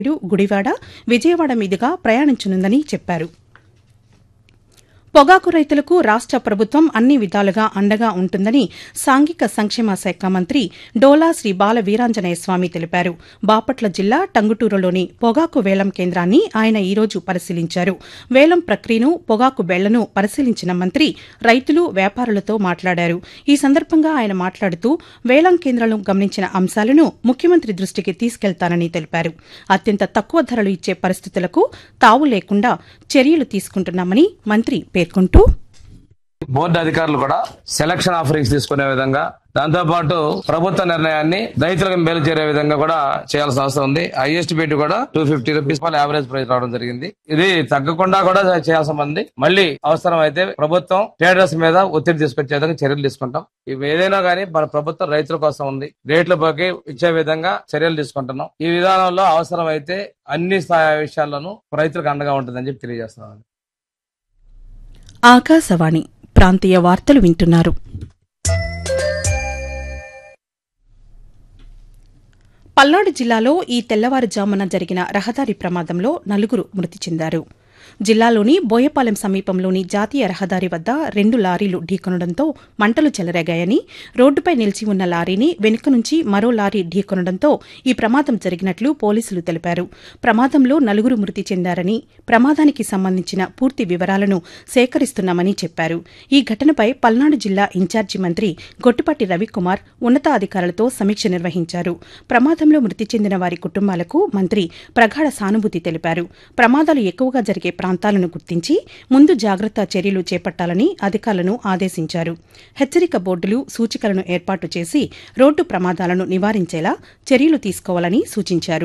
గుడివాడ విజయవాడ మీదుగా ప్రయాణించనుందని చెప్పారు పొగాకు రైతులకు రాష్ట ప్రభుత్వం అన్ని విధాలుగా అండగా ఉంటుందని సాంఘిక సంక్షేమ శాఖ మంత్రి డోలా శ్రీ బాల వీరాంజనేయ స్వామి తెలిపారు బాపట్ల జిల్లా టంగుటూరులోని పొగాకు వేలం కేంద్రాన్ని ఆయన ఈ రోజు పరిశీలించారు వేలం ప్రక్రియను పొగాకు బెళ్లను పరిశీలించిన మంత్రి రైతులు వ్యాపారులతో మాట్లాడారు ఈ సందర్భంగా ఆయన మాట్లాడుతూ వేలం కేంద్రాలను గమనించిన అంశాలను ముఖ్యమంత్రి దృష్టికి తీసుకెళ్తానని తెలిపారు అత్యంత తక్కువ ధరలు ఇచ్చే పరిస్థితులకు తావు లేకుండా చర్యలు తీసుకుంటున్నామని మంత్రి పేర్కొంటూ బోర్డు అధికారులు కూడా సెలక్షన్ ఆఫరింగ్స్ తీసుకునే విధంగా దాంతో పాటు ప్రభుత్వ నిర్ణయాన్ని రైతులకు మేలు చేరే విధంగా కూడా చేయాల్సిన అవసరం ఉంది హైయెస్ట్ బిడ్ కూడా two fifty rupees average price రావడం జరిగింది ఇది తగ్గకుండా కూడా చేయాల్సిన ఉంది మళ్ళీ అవసరం అయితే ప్రభుత్వం ట్రేడర్స్ మీద ఒత్తిడి తీసుకొచ్చే విధంగా చర్యలు తీసుకుంటాం ఇవి ఏదైనా కానీ మన ప్రభుత్వం రైతుల కోసం ఉంది రేట్ల పోకి ఇచ్చే విధంగా చర్యలు తీసుకుంటున్నాం ఈ విధానంలో అవసరం అయితే అన్ని స్థాయి విషయాల్లోనూ రైతులకు అండగా ఉంటుందని చెప్పి తెలియజేస్తున్నాను ఆకాశవాణి ప్రాంతీయ వార్తలు వింటున్నారు పల్నాడు జిల్లాలో ఈ తెల్లవారుజామున జరిగిన రహదారి ప్రమాదంలో నలుగురు మృతి చెందారు జిల్లాలోని బోయపాలెం సమీపంలోని జాతీయ రహదారి వద్ద రెండు లారీలు ఢీకొనడంతో మంటలు చెలరేగాయని రోడ్డుపై నిలిచి ఉన్న లారీని వెనుక నుంచి మరో లారీ ఢీకొనడంతో ఈ ప్రమాదం జరిగినట్లు పోలీసులు తెలిపారు ప్రమాదంలో నలుగురు మృతి చెందారని ప్రమాదానికి సంబంధించిన పూర్తి వివరాలను సేకరిస్తున్నామని చెప్పారు ఈ ఘటనపై పల్నాడు జిల్లా ఇన్ఛార్జి మంత్రి గొట్టిపాటి రవికుమార్ ఉన్నతాధికారులతో సమీక్ష నిర్వహించారు ప్రమాదంలో మృతి చెందిన వారి కుటుంబాలకు మంత్రి ప్రగాఢ సానుభూతి తెలిపారు ప్రమాదాలు ఎక్కువగా జరిగే ప్రాంతాలను గుర్తించి ముందు జాగ్రత్త చర్యలు చేపట్టాలని అధికారులను ఆదేశించారు హెచ్చరిక బోర్డులు సూచికలను ఏర్పాటు చేసి రోడ్డు ప్రమాదాలను నివారించేలా చర్యలు తీసుకోవాలని సూచించారు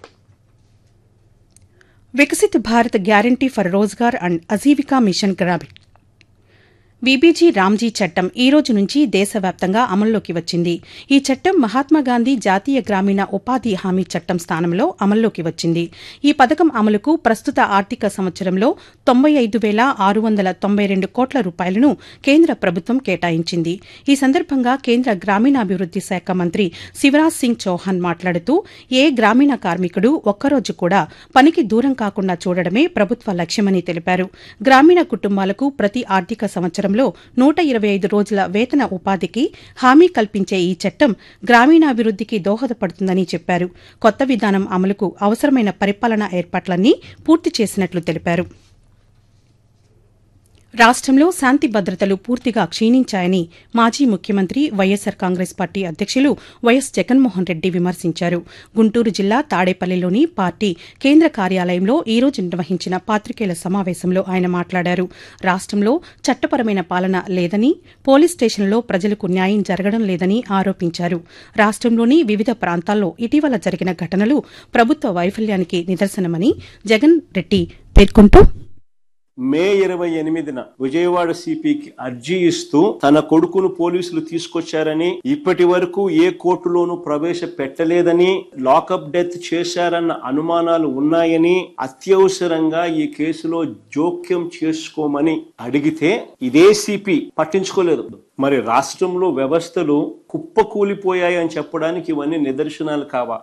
Viksit Bharat guarantee for Rozgar and Ajeevika mission Grameen BBG Ramji చట్టం ఈ రోజు నుంచి దేశవ్యాప్తంగా అమల్లోకి వచ్చింది ఈ చట్టం మహాత్మాగాంధీ జాతీయ గ్రామీణ ఉపాధి హామీ చట్టం స్థానంలో అమల్లోకి వచ్చింది ఈ పథకం అమలుకు ప్రస్తుత ఆర్థిక సంవత్సరంలో తొంభై ఐదు వేల ఆరు వందల తొంభై రెండు కోట్ల రూపాయలను కేంద్ర ప్రభుత్వం కేటాయించింది ఈ సందర్భంగా కేంద్ర గ్రామీణాభివృద్ది శాఖ మంత్రి శివరాజ్ సింగ్ చౌహాన్ మాట్లాడుతూ ఏ గ్రామీణ కార్మికుడు ఒక్కరోజు కూడా పనికి దూరం కాకుండా చూడడమే ప్రభుత్వ లక్ష్యమని తెలిపారు గ్రామీణ కుటుంబాలకు ప్రతి ఆర్థిక సంవత్సరం సంవత్సరంలో నూట ఇరవై ఐదు రోజుల వేతన ఉపాధికి హామీ కల్పించే ఈ చట్టం గ్రామీణాభివృద్దికి దోహదపడుతుందని చెప్పారు కొత్త విధానం అమలుకు అవసరమైన పరిపాలనా ఏర్పాట్లన్నీ పూర్తి చేసినట్లు తెలిపారు రాష్టంలో శాంతి భద్రతలు పూర్తిగా క్షీణించాయని మాజీ ముఖ్యమంత్రి వైఎస్సార్ కాంగ్రెస్ పార్టీ అధ్యక్షులు వైఎస్ జగన్మోహన్ రెడ్డి విమర్శించారు గుంటూరు జిల్లా తాడేపల్లిలోని పార్టీ కేంద్ర కార్యాలయంలో ఈ రోజు నిర్వహించిన పాతికేయుల సమావేశంలో ఆయన మాట్లాడారు రాష్టంలో చట్టపరమైన పాలన లేదని పోలీస్ స్టేషన్లో ప్రజలకు న్యాయం జరగడం లేదని ఆరోపించారు రాష్టంలోని వివిధ ప్రాంతాల్లో ఇటీవల జరిగిన ఘటనలు ప్రభుత్వ వైఫల్యానికి నిదర్శనమని జగన్ రెడ్డి పేర్కొంటూ మే ఇరవై ఎనిమిదిన విజయవాడ సిపికి అర్జీ ఇస్తూ తన కొడుకును పోలీసులు తీసుకొచ్చారని ఇప్పటి వరకు ఏ కోర్టులోనూ ప్రవేశపెట్టలేదని లాకప్ డెత్ చేశారన్న అనుమానాలు ఉన్నాయని అత్యవసరంగా ఈ కేసులో జోక్యం చేసుకోమని అడిగితే ఇదే సిపి పట్టించుకోలేదు మరి రాష్ట్రంలో వ్యవస్థలు కుప్పకూలిపోయాయని చెప్పడానికి ఇవన్నీ నిదర్శనాలు కావా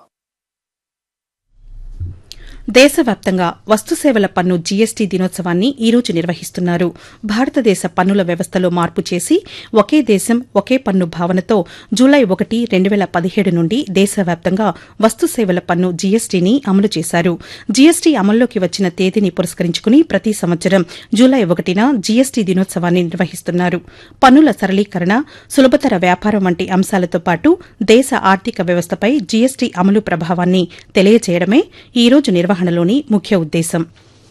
దేశవ్యాప్తంగా వస్తుసేవల పన్ను జీఎస్టీ దినోత్సవాన్ని ఈ రోజు నిర్వహిస్తున్నారు భారతదేశ పన్నుల వ్యవస్థలో మార్పు చేసి ఒకే దేశం ఒకే పన్ను భావనతో జూలై ఒకటి రెండు వేల పదిహేడు నుండి దేశవ్యాప్తంగా వస్తుసేవల పన్ను జీఎస్టీని అమలు చేశారు జీఎస్టీ అమల్లోకి వచ్చిన తేదీని పురస్కరించుకుని ప్రతి సంవత్సరం జూలై ఒకటిన జీఎస్టీ దినోత్సవాన్ని నిర్వహిస్తున్నారు పన్నుల సరళీకరణ సులభతర వ్యాపారం వంటి అంశాలతో పాటు దేశ ఆర్థిక వ్యవస్థపై జీఎస్టీ అమలు ప్రభావాన్ని తెలియజేయడమే ఈ రోజు నిర్వహణ నిర్వహణలోని ముఖ్య ఉద్దేశం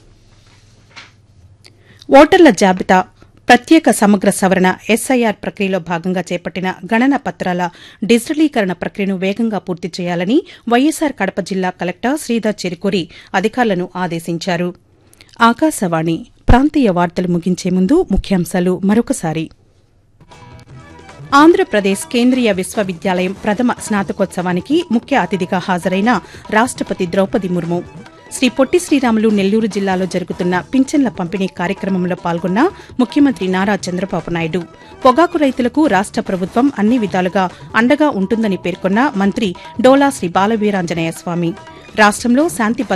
ఓటర్ల జాబితా ప్రత్యేక సమగ్ర సవరణ ఎస్ఐఆర్ ప్రక్రియలో భాగంగా చేపట్టిన గణన పత్రాల డిజిటలీకరణ ప్రక్రియను వేగంగా పూర్తి చేయాలని వైఎస్సార్ కడప జిల్లా కలెక్టర్ శ్రీధర్ చెరుకూరి అధికారులను ఆదేశించారు ఆకాశవాణి ప్రాంతీయ వార్తలు ముగించే ముందు ముఖ్యాంశాలు మరొకసారి ఆంధ్రప్రదేశ్ కేంద్రీయ విశ్వవిద్యాలయం ప్రథమ స్నాతకోత్సవానికి ముఖ్య అతిథిగా హాజరైన రాష్టపతి ద్రౌపది ముర్ము శ్రీ పొట్టి శ్రీరాములు నెల్లూరు జిల్లాలో జరుగుతున్న పింఛన్ల పంపిణీ కార్యక్రమంలో పాల్గొన్న ముఖ్యమంత్రి నారా చంద్రబాబు నాయుడు పొగాకు రైతులకు రాష్ట ప్రభుత్వం అన్ని విధాలుగా అండగా ఉంటుందని పేర్కొన్న మంత్రి డోలా శ్రీ బాలవీరాంజనేయ స్వామి రాష్ట్రంలో శాంతి